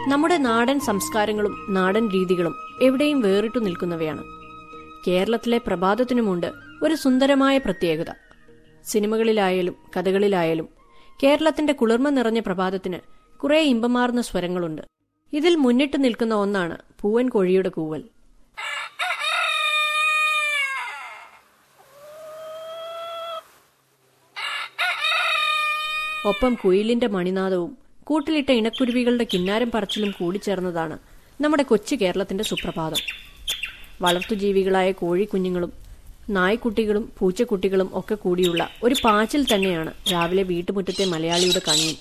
നമ്മുടെ നാടൻ സംസ്കാരങ്ങളും നാടൻ രീതികളും എവിടെയും വേറിട്ടു നിൽക്കുന്നവയാണ് കേരളത്തിലെ പ്രഭാതത്തിനുമുണ്ട് ഒരു സുന്ദരമായ പ്രത്യേകത സിനിമകളിലായാലും കഥകളിലായാലും കേരളത്തിന്റെ കുളിർമ നിറഞ്ഞ പ്രഭാതത്തിന് കുറെ ഇമ്പമാർന്ന സ്വരങ്ങളുണ്ട് ഇതിൽ മുന്നിട്ട് നിൽക്കുന്ന ഒന്നാണ് പൂവൻ കോഴിയുടെ കൂവൽ ഒപ്പം കുയിലിന്റെ മണിനാദവും കൂട്ടിലിട്ട ഇണക്കുരുവികളുടെ കിന്നാരം പറച്ചിലും കൂടിച്ചേർന്നതാണ് നമ്മുടെ കൊച്ചു കേരളത്തിന്റെ സുപ്രഭാതം വളർത്തുജീവികളായ കോഴിക്കുഞ്ഞുങ്ങളും നായ്ക്കുട്ടികളും പൂച്ചക്കുട്ടികളും ഒക്കെ കൂടിയുള്ള ഒരു പാച്ചിൽ തന്നെയാണ് രാവിലെ വീട്ടുമുറ്റത്തെ മലയാളിയുടെ കണിയും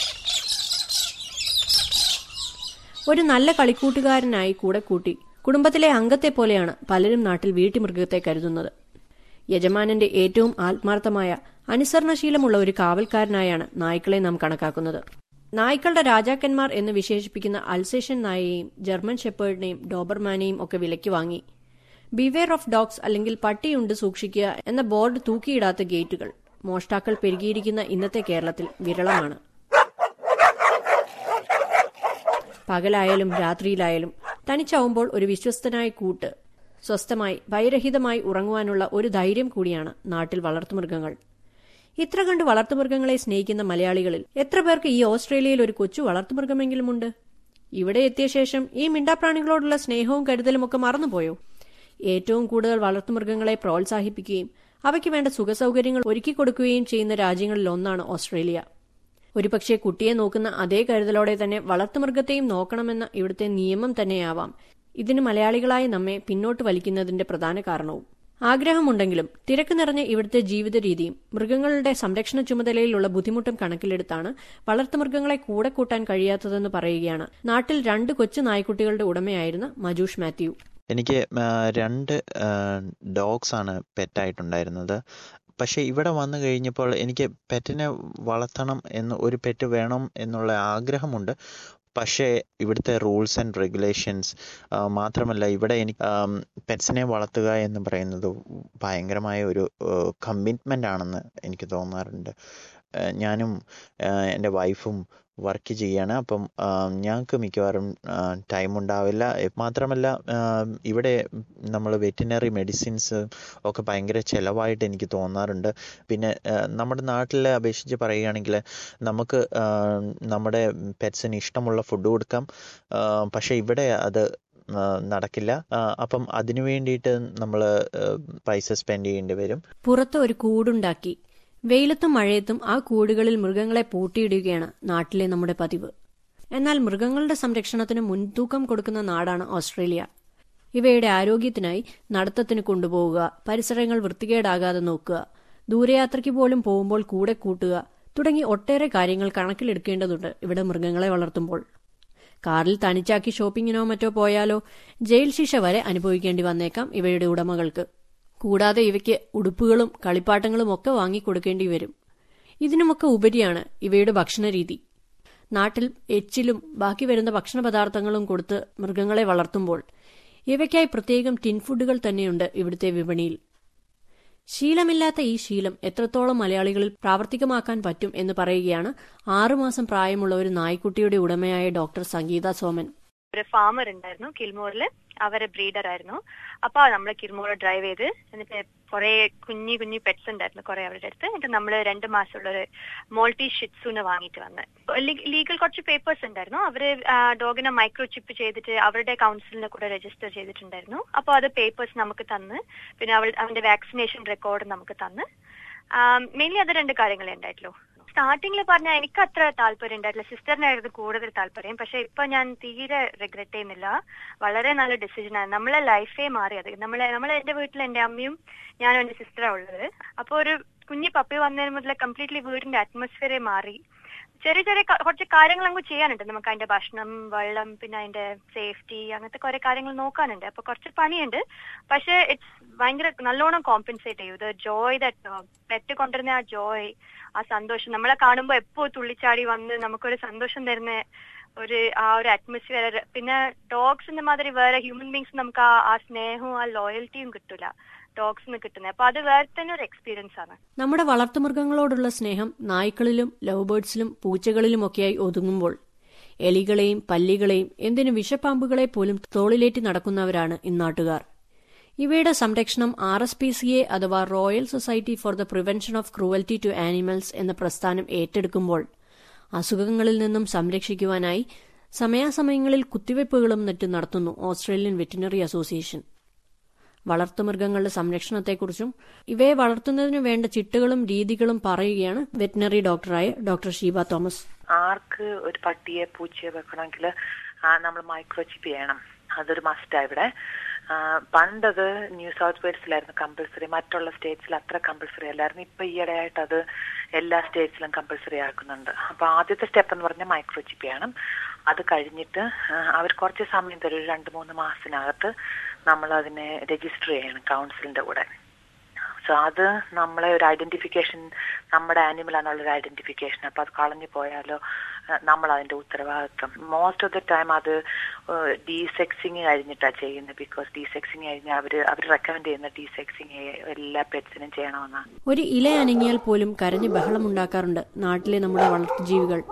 ഒരു നല്ല കളിക്കൂട്ടുകാരനായി കൂടെ കൂട്ടി കുടുംബത്തിലെ അംഗത്തെ പോലെയാണ് പലരും നാട്ടിൽ വീട്ടുമൃഗത്തെ കരുതുന്നത് യജമാനന്റെ ഏറ്റവും ആത്മാർത്ഥമായ അനുസരണശീലമുള്ള ഒരു കാവൽക്കാരനായാണ് നായ്ക്കളെ നാം കണക്കാക്കുന്നത് നായ്ക്കളുടെ രാജാക്കന്മാർ എന്ന് വിശേഷിപ്പിക്കുന്ന അൽസേഷ്യൻ നായയെയും ജർമ്മൻ ഷെപ്പേർഡിനെയും ഡോബർമാനെയും ഒക്കെ വിലയ്ക്ക് വാങ്ങി ബിവെയർ ഓഫ് ഡോഗ്സ് അല്ലെങ്കിൽ പട്ടിയുണ്ട് സൂക്ഷിക്കുക എന്ന ബോർഡ് തൂക്കിയിടാത്ത ഗേറ്റുകൾ മോഷ്ടാക്കൾ പെരുകിയിരിക്കുന്ന ഇന്നത്തെ കേരളത്തിൽ വിരളമാണ് പകലായാലും രാത്രിയിലായാലും തനിച്ചാവുമ്പോൾ ഒരു വിശ്വസ്തനായ കൂട്ട് സ്വസ്ഥമായി ഭയരഹിതമായി ഉറങ്ങുവാനുള്ള ഒരു ധൈര്യം കൂടിയാണ് നാട്ടിൽ വളർത്തുമൃഗങ്ങൾ ഇത്ര കണ്ട് വളർത്തുമൃഗങ്ങളെ സ്നേഹിക്കുന്ന മലയാളികളിൽ എത്ര പേർക്ക് ഈ ഓസ്ട്രേലിയയിൽ ഒരു കൊച്ചു വളർത്തുമൃഗമെങ്കിലുമുണ്ട് ഇവിടെ എത്തിയ ശേഷം ഈ മിണ്ടാപ്രാണികളോടുള്ള സ്നേഹവും കരുതലും ഒക്കെ മറന്നുപോയോ ഏറ്റവും കൂടുതൽ വളർത്തുമൃഗങ്ങളെ പ്രോത്സാഹിപ്പിക്കുകയും അവയ്ക്ക് വേണ്ട സുഖസൗകര്യങ്ങൾ ഒരുക്കി കൊടുക്കുകയും ചെയ്യുന്ന രാജ്യങ്ങളിൽ ഒന്നാണ് ഓസ്ട്രേലിയ ഒരുപക്ഷെ കുട്ടിയെ നോക്കുന്ന അതേ കരുതലോടെ തന്നെ വളർത്തുമൃഗത്തെയും നോക്കണമെന്ന ഇവിടുത്തെ നിയമം തന്നെയാവാം ഇതിന് മലയാളികളായ നമ്മെ പിന്നോട്ട് വലിക്കുന്നതിന്റെ പ്രധാന കാരണവും ആഗ്രഹമുണ്ടെങ്കിലും തിരക്ക് നിറഞ്ഞ ഇവിടുത്തെ ജീവിത രീതിയും മൃഗങ്ങളുടെ സംരക്ഷണ ചുമതലയിലുള്ള ബുദ്ധിമുട്ടും കണക്കിലെടുത്താണ് വളർത്തുമൃഗങ്ങളെ കൂടെ കൂട്ടാൻ കഴിയാത്തതെന്ന് പറയുകയാണ് നാട്ടിൽ രണ്ട് കൊച്ചു നായ്ക്കുട്ടികളുടെ ഉടമയായിരുന്ന മജൂഷ് മാത്യു എനിക്ക് രണ്ട് ഡോഗ്സ് ആണ് പെറ്റായിട്ടുണ്ടായിരുന്നത് പക്ഷേ ഇവിടെ വന്നു കഴിഞ്ഞപ്പോൾ എനിക്ക് പെറ്റിനെ വളർത്തണം എന്ന് ഒരു പെറ്റ് വേണം എന്നുള്ള ആഗ്രഹമുണ്ട് പക്ഷേ ഇവിടുത്തെ റൂൾസ് ആൻഡ് റെഗുലേഷൻസ് മാത്രമല്ല ഇവിടെ എനിക്ക് പെറ്റ്സിനെ വളർത്തുക എന്ന് പറയുന്നത് ഭയങ്കരമായ ഒരു കമ്മിറ്റ്മെൻ്റ് ആണെന്ന് എനിക്ക് തോന്നാറുണ്ട് ഞാനും എൻ്റെ വൈഫും വർക്ക് ചെയ്യാണ് അപ്പം ഞങ്ങൾക്ക് മിക്കവാറും ടൈം ഉണ്ടാവില്ല മാത്രമല്ല ഇവിടെ നമ്മൾ വെറ്റിനറി മെഡിസിൻസ് ഒക്കെ ഭയങ്കര ചിലവായിട്ട് എനിക്ക് തോന്നാറുണ്ട് പിന്നെ നമ്മുടെ നാട്ടിലെ അപേക്ഷിച്ച് പറയുകയാണെങ്കിൽ നമുക്ക് നമ്മുടെ പെറ്റ്സിന് ഇഷ്ടമുള്ള ഫുഡ് കൊടുക്കാം പക്ഷേ ഇവിടെ അത് നടക്കില്ല അപ്പം അതിനു വേണ്ടിയിട്ട് നമ്മൾ പൈസ സ്പെൻഡ് ചെയ്യേണ്ടി വരും പുറത്ത് ഒരു കൂടുണ്ടാക്കി വെയിലത്തും മഴയത്തും ആ കൂടുകളിൽ മൃഗങ്ങളെ പൂട്ടിയിടുകയാണ് നാട്ടിലെ നമ്മുടെ പതിവ് എന്നാൽ മൃഗങ്ങളുടെ സംരക്ഷണത്തിന് മുൻതൂക്കം കൊടുക്കുന്ന നാടാണ് ഓസ്ട്രേലിയ ഇവയുടെ ആരോഗ്യത്തിനായി നടത്തത്തിന് കൊണ്ടുപോവുക പരിസരങ്ങൾ വൃത്തികേടാകാതെ നോക്കുക ദൂരയാത്രയ്ക്ക് പോലും പോകുമ്പോൾ കൂടെ കൂട്ടുക തുടങ്ങി ഒട്ടേറെ കാര്യങ്ങൾ കണക്കിലെടുക്കേണ്ടതുണ്ട് ഇവിടെ മൃഗങ്ങളെ വളർത്തുമ്പോൾ കാറിൽ തനിച്ചാക്കി ഷോപ്പിങ്ങിനോ മറ്റോ പോയാലോ ജയിൽ ശിക്ഷ വരെ അനുഭവിക്കേണ്ടി വന്നേക്കാം ഇവയുടെ ഉടമകൾക്ക് കൂടാതെ ഇവയ്ക്ക് ഉടുപ്പുകളും കളിപ്പാട്ടങ്ങളും ഒക്കെ വാങ്ങിക്കൊടുക്കേണ്ടി വരും ഇതിനുമൊക്കെ ഉപരിയാണ് ഇവയുടെ ഭക്ഷണരീതി നാട്ടിൽ എച്ചിലും ബാക്കി വരുന്ന ഭക്ഷണ പദാർത്ഥങ്ങളും കൊടുത്ത് മൃഗങ്ങളെ വളർത്തുമ്പോൾ ഇവയ്ക്കായി പ്രത്യേകം ടിൻ ഫുഡുകൾ തന്നെയുണ്ട് ഇവിടുത്തെ വിപണിയിൽ ശീലമില്ലാത്ത ഈ ശീലം എത്രത്തോളം മലയാളികളിൽ പ്രാവർത്തികമാക്കാൻ പറ്റും എന്ന് പറയുകയാണ് ആറുമാസം പ്രായമുള്ള ഒരു നായ്ക്കുട്ടിയുടെ ഉടമയായ ഡോക്ടർ സംഗീത സോമൻ ഒരു ഫാമർ ഉണ്ടായിരുന്നു കിൽമോറിൽ അവരെ ബ്രീഡർ ആയിരുന്നു അപ്പൊ നമ്മൾ കിൽമോർ ഡ്രൈവ് ചെയ്ത് എന്നിട്ട് കുറെ കുഞ്ഞി കുഞ്ഞി പെറ്റ്സ് ഉണ്ടായിരുന്നു കുറെ അവരുടെ അടുത്ത് എന്നിട്ട് നമ്മൾ രണ്ട് മാസമുള്ള ഒരു മോൾട്ടി ഷിറ്റ്സുനെ വാങ്ങിയിട്ട് വന്ന് ലീഗൽ കുറച്ച് പേപ്പേഴ്സ് ഉണ്ടായിരുന്നു അവര് ഡോഗിനെ മൈക്രോ ചിപ്പ് ചെയ്തിട്ട് അവരുടെ കൗൺസിലിനെ കൂടെ രജിസ്റ്റർ ചെയ്തിട്ടുണ്ടായിരുന്നു അപ്പോൾ അത് പേപ്പേഴ്സ് നമുക്ക് തന്ന് പിന്നെ അവൾ അവന്റെ വാക്സിനേഷൻ റെക്കോർഡ് നമുക്ക് തന്ന് മെയിൻലി അത് രണ്ട് കാര്യങ്ങളെ ഉണ്ടായിട്ടുള്ളൂ സ്റ്റാർട്ടിങ്ങിൽ പറഞ്ഞാൽ എനിക്ക് അത്ര താല്പര്യം ഉണ്ടായിട്ടില്ല സിസ്റ്ററിനായിരുന്നു കൂടുതൽ താല്പര്യം പക്ഷെ ഇപ്പൊ ഞാൻ തീരെ റിഗ്രറ്റ് ചെയ്യുന്നില്ല വളരെ നല്ല ഡിസിഷൻ ആണ് നമ്മളെ ലൈഫേ മാറിയത് നമ്മളെ നമ്മളെ എന്റെ വീട്ടിൽ എന്റെ അമ്മയും ഞാനും എന്റെ സിസ്റ്ററാണ് ഉള്ളത് അപ്പോൾ ഒരു കുഞ്ഞി പപ്പി വന്നതിന് മുതൽ കംപ്ലീറ്റ്ലി വീടിന്റെ അറ്റ്മോസ്ഫിയറെ മാറി ചെറിയ ചെറിയ കുറച്ച് കാര്യങ്ങൾ നമുക്ക് ചെയ്യാനുണ്ട് നമുക്ക് അതിന്റെ ഭക്ഷണം വെള്ളം പിന്നെ അതിന്റെ സേഫ്റ്റി അങ്ങനത്തെ കുറെ കാര്യങ്ങൾ നോക്കാനുണ്ട് അപ്പൊ കുറച്ച് പണിയുണ്ട് പക്ഷെ ഇറ്റ്സ് ഭയങ്കര നല്ലോണം കോമ്പൻസേറ്റ് ചെയ്യും ഇത് ജോയ് ദറ്റ് പെറ്റ് കൊണ്ടുവരുന്ന ആ ജോയ് ആ സന്തോഷം നമ്മളെ കാണുമ്പോൾ എപ്പോ തുള്ളിച്ചാടി വന്ന് നമുക്കൊരു സന്തോഷം തരുന്ന ഒരു ആ ഒരു അറ്റ്മോസ്ഫിയർ പിന്നെ ഡോഗ്സിന്റെ മാതിരി വേറെ ഹ്യൂമൻ ബീങ്സ് നമുക്ക് ആ ആ സ്നേഹവും ആ ലോയൽറ്റിയും കിട്ടില്ല ഡോഗ്സിന് കിട്ടുന്നത് അപ്പൊ അത് വേറെ തന്നെ ഒരു എക്സ്പീരിയൻസ് ആണ് നമ്മുടെ വളർത്തുമൃഗങ്ങളോടുള്ള സ്നേഹം നായ്ക്കളിലും ലവ് ബേർഡ്സിലും പൂച്ചകളിലുമൊക്കെയായി ഒതുങ്ങുമ്പോൾ എലികളെയും പല്ലികളെയും എന്തിനു വിഷപ്പാമ്പുകളെ പോലും തോളിലേറ്റി നടക്കുന്നവരാണ് ഇന്നാട്ടുകാർ ഇവയുടെ സംരക്ഷണം R S P C A അഥവാ Royal Society for the Prevention of Cruelty to Animals എന്ന പ്രസ്ഥാനം ഏറ്റെടുക്കുമ്പോൾ അസുഖങ്ങളിൽ നിന്നും സംരക്ഷിക്കുവാനായി സമയാസമയങ്ങളിൽ കുത്തിവയ്പ്പുകളും മറ്റും നടത്തുന്നു ഓസ്ട്രേലിയൻ വെറ്റിനറി അസോസിയേഷൻ വളർത്തുമൃഗങ്ങളുടെ സംരക്ഷണത്തെക്കുറിച്ചും ഇവയെ വളർത്തുന്നതിനു വേണ്ട ചിട്ടകളും രീതികളും പറയുകയാണ് വെറ്റിനറി ഡോക്ടറായ ഡോക്ടർ ഷീബ തോമസ് ആർക്ക് ഒരു പട്ടിയെ പൂച്ചയെ വെക്കണമെങ്കിൽ നമ്മൾ മൈക്രോചിപ്പ് ചെയ്യണം അതൊരു മസ്റ്റാ ഇവിടെ ആ, പണ്ടത് ന്യൂ സൗത്ത് വെയിൽസിലായിരുന്നു കമ്പൽസറി മറ്റുള്ള സ്റ്റേറ്റ്സിൽ അത്ര കമ്പൽസറി അല്ലായിരുന്നു ഇപ്പൊ ഈയിടെയായിട്ട് അത് എല്ലാ സ്റ്റേറ്റ്സിലും കമ്പൽസറി ആക്കുന്നുണ്ട് അപ്പൊ ആദ്യത്തെ സ്റ്റെപ്പ് എന്ന് പറഞ്ഞാൽ മൈക്രോചിപ്പ് ചെയ്യണം അത് കഴിഞ്ഞിട്ട് ആ, അവർ കുറച്ച് സമയം തരും ഒരു രണ്ട് മൂന്ന് മാസത്തിനകത്ത് നമ്മൾ അതിനെ രജിസ്റ്റർ ചെയ്യണം കൗൺസിലിന്റെ കൂടെ സോ അത് നമ്മളെ ഒരു ഐഡന്റിഫിക്കേഷൻ നമ്മുടെ ആനിമൽ ആണെന്നുള്ളൊരു ഐഡന്റിഫിക്കേഷൻ അപ്പൊ അത് കളഞ്ഞു പോയാലോ അഹ് നമ്മൾ അതിന്റെ ഉത്തരവാദിത്വം മോസ്റ്റ് ഓഫ് ദ ടൈം അത് ഡീസെക്സിങ് കഴിഞ്ഞിട്ടാണ് ചെയ്യുന്നത് ബിക്കോസ് ഡീസെക്സിങ് കഴിഞ്ഞാൽ അവർ അവർ റെക്കമെൻഡ് ചെയ്യുന്ന ഡീസെക്സിങ് എല്ലാ പെറ്റ്സിനും ചെയ്യണമെന്നാണ് ഒരു ഇല അനങ്ങിയാൽ പോലും കരഞ്ഞ് ബഹളമുണ്ടാക്കാറുണ്ട് നാട്ടിലെ നമ്മുടെ വളർത്തുജീവികൾ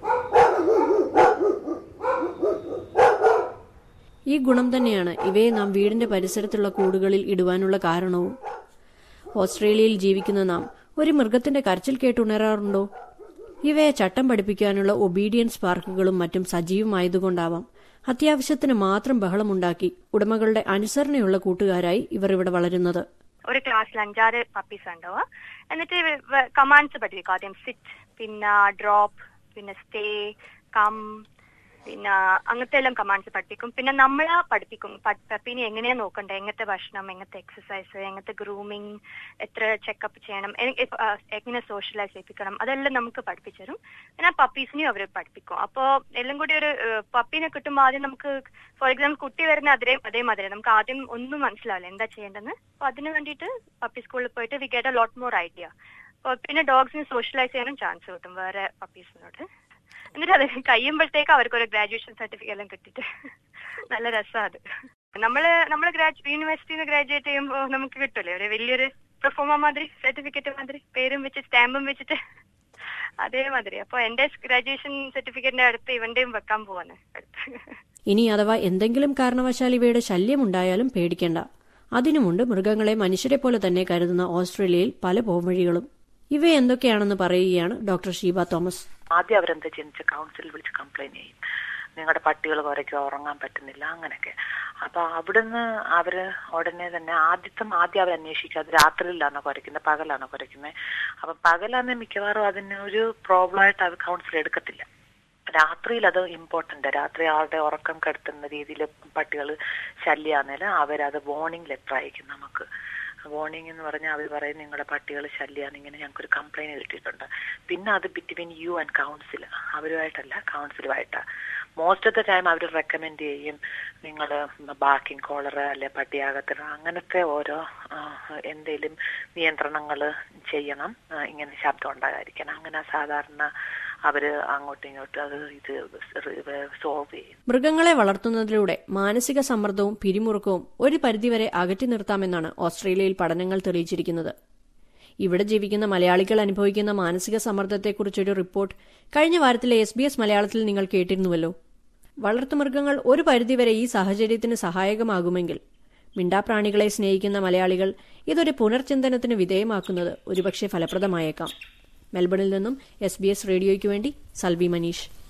ഈ ഗുണം തന്നെയാണ് ഇവയെ നാം വീടിന്റെ പരിസരത്തുള്ള കൂടുകളിൽ ഇടുവാനുള്ള കാരണവും ഓസ്ട്രേലിയയിൽ ജീവിക്കുന്ന നാം ഒരു മൃഗത്തിന്റെ കരച്ചിൽ കേട്ടുണരാറുണ്ടോ ഇവയെ ചട്ടം പഠിപ്പിക്കാനുള്ള ഒബീഡിയൻസ് പാർക്കുകളും മറ്റും സജീവമായതുകൊണ്ടാവാം അത്യാവശ്യത്തിന് മാത്രം ബഹളമുണ്ടാക്കി ഉടമകളുടെ അനുസരണയുള്ള കൂട്ടുകാരായി ഇവർ ഇവിടെ വളരുന്നത് ഒരു ക്ലാസ്സിൽ അഞ്ചാറ് പപ്പീസ് ഉണ്ടാവുക എന്നിട്ട് കമാൻഡ്സ് പഠിപ്പിക്കും ആദ്യം സിറ്റ് പിന്നെ ഡ്രോപ്പ് പിന്നെ സ്റ്റേ കം പിന്നെ അങ്ങനത്തെ എല്ലാം കമാൻഡ്സ് പഠിപ്പിക്കും പിന്നെ നമ്മളെ പഠിപ്പിക്കും പ- പപ്പീനെ എങ്ങനെയാ നോക്കണ്ടേ എങ്ങനത്തെ ഭക്ഷണം എങ്ങനത്തെ എക്സസൈസ് എങ്ങനത്തെ ഗ്രൂമിങ് എത്ര ചെക്കപ്പ് ചെയ്യണം എ- എ- ആ, എങ്ങനെ സോഷ്യലൈസ് ചെയ്യിപ്പിക്കണം അതെല്ലാം നമുക്ക് പഠിപ്പിച്ചു തരും പിന്നെ പപ്പീസിനെയും അവർ പഠിപ്പിക്കും അപ്പോ എല്ലാം കൂടി ഒരു പപ്പീനെ കിട്ടുമ്പോൾ ആദ്യം നമുക്ക് ഫോർ എക്സാമ്പിൾ കുട്ടി വരുന്ന അതേ അതേമാതിരി നമുക്ക് ആദ്യം ഒന്നും മനസ്സിലാവില്ല എന്താ ചെയ്യേണ്ടതെന്ന് അപ്പൊ അതിന് വേണ്ടിയിട്ട് പപ്പി സ്കൂളിൽ പോയിട്ട് we get a lot more idea അപ്പൊ പിന്നെ ഡോഗ്സിന് സോഷ്യലൈസ് ചെയ്യാനും ചാൻസ് കിട്ടും വേറെ പപ്പീസിനോട് എന്നിട്ട് അത് കഴിയുമ്പോഴത്തേക്ക് അവർക്ക് ഒരു ഗ്രാജുവേഷൻ സർട്ടിഫിക്കറ്റ് എല്ലാം കിട്ടിയിട്ട് നല്ല രസമാണ് അത് നമ്മള് നമ്മള് ഗ്രാജു യൂണിവേഴ്സിറ്റിയിൽ നിന്ന് ഗ്രാജുവേറ്റ് ചെയ്യുമ്പോൾ നമുക്ക് കിട്ടുമല്ലേ ഒരു വലിയൊരു പെർഫോമ മാതിരി സർട്ടിഫിക്കറ്റ് മാതിരി പേരും വെച്ച് സ്റ്റാമ്പും വെച്ചിട്ട് അതേമാതിരി അപ്പൊ എന്റെ ഗ്രാജുവേഷൻ സർട്ടിഫിക്കറ്റിന്റെ അടുത്ത് ഇവന്റെയും വെക്കാൻ പോവാണ് അടുത്ത് ഇനി അഥവാ എന്തെങ്കിലും കാരണവശാൽ ഇവയുടെ ശല്യമുണ്ടായാലും പേടിക്കേണ്ട അതിനുമുണ്ട് മൃഗങ്ങളെ മനുഷ്യരെ പോലെ തന്നെ കരുതുന്ന ഓസ്ട്രേലിയയിൽ പല പോംവഴികളും ഇവ എന്തൊക്കെയാണെന്ന് പറയുകയാണ് ഡോക്ടർ ഷീബ തോമസ് ആദ്യം അവരെന്താ ചെയ്യുന്ന കൗൺസിലിൽ വിളിച്ച് കംപ്ലൈന്റ് ചെയ്യും നിങ്ങളുടെ പട്ടികൾ കുറയ്ക്കുക ഉറങ്ങാൻ പറ്റുന്നില്ല അങ്ങനെയൊക്കെ അപ്പൊ അവിടുന്ന് അവര് ഉടനെ തന്നെ ആദ്യത്തെ ആദ്യം അവർ അന്വേഷിക്കുക അത് രാത്രിയിലാണോ കുറയ്ക്കുന്നത് പകലാണോ കുറയ്ക്കുന്നത് അപ്പൊ പകലാന്ന് മിക്കവാറും അതിന് ഒരു പ്രോബ്ലം ആയിട്ട് അവർ കൗൺസിൽ എടുക്കത്തില്ല രാത്രിയിൽ അത് ഇമ്പോർട്ടന്റ് രാത്രി ആളുടെ ഉറക്കം കെടുത്തുന്ന രീതിയിൽ പട്ടികൾ ശല്യാന്നേല് അവരത് വാർണിംഗ് ലെറ്റർ അയക്കും നമുക്ക് വാർണിംഗ് എന്ന് പറഞ്ഞാൽ അവർ പറയും നിങ്ങളുടെ പട്ടികൾ ശല്യാണ് ഇങ്ങനെ ഞങ്ങൾക്കൊരു കംപ്ലൈന്റ് കിട്ടിയിട്ടുണ്ട് പിന്നെ അത് ബിറ്റ്വീൻ യു ആൻഡ് കൗൺസിൽ അവരുമായിട്ടല്ല കൗൺസിലുമായിട്ടാ മോസ്റ്റ് ഓഫ് ദ ടൈം അവർ റെക്കമെൻഡ് ചെയ്യും നിങ്ങൾ ബാക്കിംഗ് കോളർ അല്ലെ പട്ടിയാകത്തിട അങ്ങനത്തെ ഓരോ എന്തെങ്കിലും നിയന്ത്രണങ്ങൾ ചെയ്യണം ആ, ഇങ്ങനെ ശബ്ദം ഉണ്ടാകാതിരിക്കണം അങ്ങനെ സാധാരണ അവര് അങ്ങോട്ടും ഇങ്ങോട്ടും അത് ഇത് സോൾവ് ചെയ്യും മൃഗങ്ങളെ വളർത്തുന്നതിലൂടെ മാനസിക സമ്മർദ്ദവും പിരിമുറുക്കവും ഒരു പരിധിവരെ അകറ്റി നിർത്താമെന്നാണ് ഓസ്ട്രേലിയയിൽ പഠനങ്ങൾ തെളിയിച്ചിരിക്കുന്നത് ഇവിടെ ജീവിക്കുന്ന മലയാളികൾ അനുഭവിക്കുന്ന മാനസിക സമ്മർദ്ദത്തെക്കുറിച്ചൊരു റിപ്പോർട്ട് കഴിഞ്ഞ വാരത്തിലെ എസ് ബി എസ് മലയാളത്തിൽ നിങ്ങൾ കേട്ടിരുന്നുവല്ലോ വളർത്തുമൃഗങ്ങൾ ഒരു പരിധിവരെ ഈ സാഹചര്യത്തിന് സഹായകമാകുമെങ്കിൽ മിണ്ടാപ്രാണികളെ സ്നേഹിക്കുന്ന മലയാളികൾ ഇതൊരു പുനർചിന്തനത്തിന് വിധേയമാക്കുന്നത് ഒരുപക്ഷെ ഫലപ്രദമായേക്കാം മെൽബണിൽ നിന്നും എസ് ബി എസ് റേഡിയോയ്ക്ക് വേണ്ടി സൽവി മനീഷ്